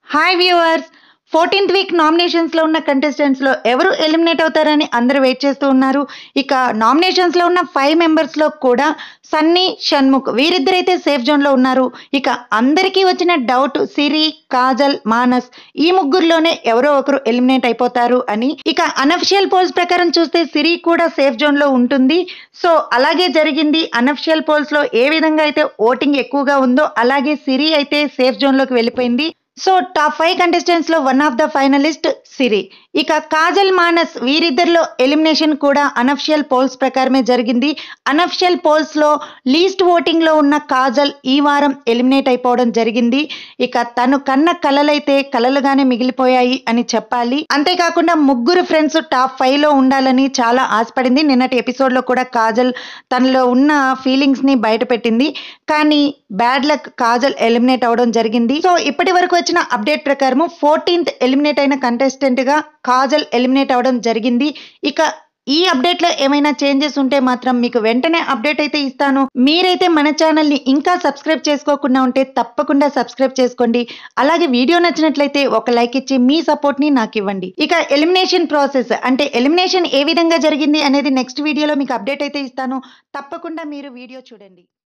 hi viewers fourteenth week నామినేషన్స్లో ఉన్న కంటెస్టెంట్స్లో ఎవరు ఎలిమినేట్ అవుతారని అందరూ వెయిట్ చేస్తూ ఉన్నారు ఇక నామినేషన్స్లో ఉన్న ఫైవ్ మెంబర్స్లో కూడా సన్నీ షణ్ముఖ్ వీరిద్దరైతే సేఫ్ జోన్లో ఉన్నారు ఇక అందరికీ వచ్చిన డౌట్ సిరి కాజల్ మానస్ ఈ ముగ్గురులోనే ఎవరో ఒకరు ఎలిమినేట్ అయిపోతారు అని ఇక అనఫిషియల్ పోల్స్ ప్రకారం చూస్తే సిరి కూడా సేఫ్ జోన్లో ఉంటుంది సో అలాగే జరిగింది అనఫిషియల్ పోల్స్లో ఏ విధంగా అయితే ఓటింగ్ ఎక్కువగా ఉందో అలాగే సిరి అయితే సేఫ్ జోన్లోకి వెళ్ళిపోయింది సో టాప్ ఫైవ్ కంటెస్టెంట్స్ లో one of the finalist Siri ఇక కాజల్ మానస్ వీరిద్దరిలో ఎలిమినేషన్ కూడా అనఫిషియల్ పోల్స్ ప్రకారమే జరిగింది అనఫిషియల్ పోల్స్ లో లీస్ట్ ఓటింగ్ లో ఉన్న కాజల్ ఈ వారం ఎలిమినేట్ అయిపోవడం జరిగింది ఇక తను కన్న కలలైతే కలలుగానే మిగిలిపోయాయి అని చెప్పాలి అంతేకాకుండా ముగ్గురు ఫ్రెండ్స్ టాప్ ఫైవ్ లో ఉండాలని చాలా ఆశపడింది నిన్నటి ఎపిసోడ్ లో కూడా కాజల్ తనలో ఉన్న ఫీలింగ్స్ ని బయట పెట్టింది కానీ బ్యాడ్ లక్ కాజల్ ఎలిమినేట్ అవడం జరిగింది సో ఇప్పటి వరకు వచ్చిన అప్డేట్ ప్రకారం ఫోర్టీన్త్ ఎలిమినేట్ అయిన కంటెస్టెంట్ గా కాజల్ ఎలిమినేట్ అవడం జరిగింది ఇక ఈ అప్డేట్ లో ఏమైనా చేంజెస్ ఉంటే మాత్రం మీకు వెంటనే అప్డేట్ అయితే ఇస్తాను మీరైతే మన ఛానల్ ని ఇంకా సబ్స్క్రైబ్ చేసుకోకుండా ఉంటే తప్పకుండా సబ్స్క్రైబ్ చేసుకోండి అలాగే వీడియో నచ్చినట్లయితే ఒక లైక్ ఇచ్చి మీ సపోర్ట్ ని నాకు ఇవ్వండి ఇక ఎలిమినేషన్ ప్రాసెస్ అంటే ఎలిమినేషన్ ఏ విధంగా జరిగింది అనేది నెక్స్ట్ వీడియోలో మీకు అప్డేట్ అయితే ఇస్తాను తప్పకుండా మీరు వీడియో చూడండి